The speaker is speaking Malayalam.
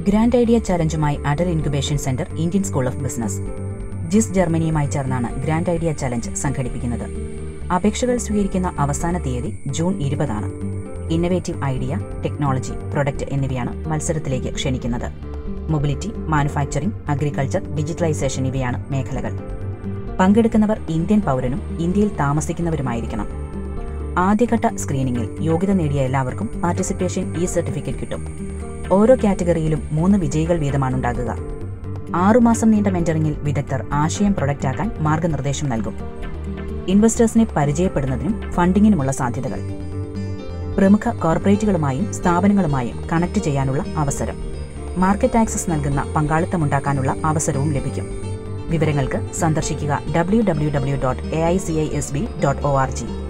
ഗ്രാൻഡ് ഐഡിയ ചലഞ്ചുമായി Atal incubation centre Indian school of business GIZ ജർമ്മനിയുമായി ചേർന്നാണ് ഗ്രാൻഡ് ഐഡിയ ചലഞ്ച് സംഘടിപ്പിക്കുന്നത് അപേക്ഷകൾ സ്വീകരിക്കുന്ന അവസാന തീയതി ജൂൺ ഇരുപതാണ് ഇന്നവേറ്റീവ് ഐഡിയ ടെക്നോളജി പ്രൊഡക്റ്റ് എന്നിവയാണ് മത്സരത്തിലേക്ക് ക്ഷണിക്കുന്നത് മൊബിലിറ്റി മാനുഫാക്ചറിംഗ് അഗ്രികൾച്ചർ ഡിജിറ്റലൈസേഷൻ ഇവയാണ് മേഖലകൾ പങ്കെടുക്കുന്നവർ ഇന്ത്യൻ പൗരനും ഇന്ത്യയിൽ താമസിക്കുന്നവരുമായിരിക്കണം ആദ്യഘട്ട സ്ക്രീനിംഗിൽ യോഗ്യത നേടിയ എല്ലാവർക്കും പാർട്ടിസിപ്പേഷൻ ഇ സർട്ടിഫിക്കറ്റ് കിട്ടും ഓരോ കാറ്റഗറിയിലും മൂന്ന് വിജയികൾ വീതമാണുണ്ടാകുക ആറുമാസം നീണ്ട മെന്ററിംഗിൽ വിദഗ്ധർ ആശയം പ്രൊഡക്റ്റാക്കാൻ മാർഗനിർദ്ദേശം നൽകും ഇൻവെസ്റ്റേഴ്സിനെ പരിചയപ്പെടുന്നതിനും ഫണ്ടിങ്ങിനുമുള്ള സാധ്യതകൾ പ്രമുഖ കോർപ്പറേറ്റുകളുമായും സ്ഥാപനങ്ങളുമായും കണക്ട് ചെയ്യാനുള്ള അവസരം മാർക്കറ്റ് ആക്സസ് നൽകുന്ന പങ്കാളിത്തമുണ്ടാക്കാനുള്ള അവസരവും ലഭിക്കും വിവരങ്ങൾക്ക് സന്ദർശിക്കുക W W W dot A I C I S B dot O R G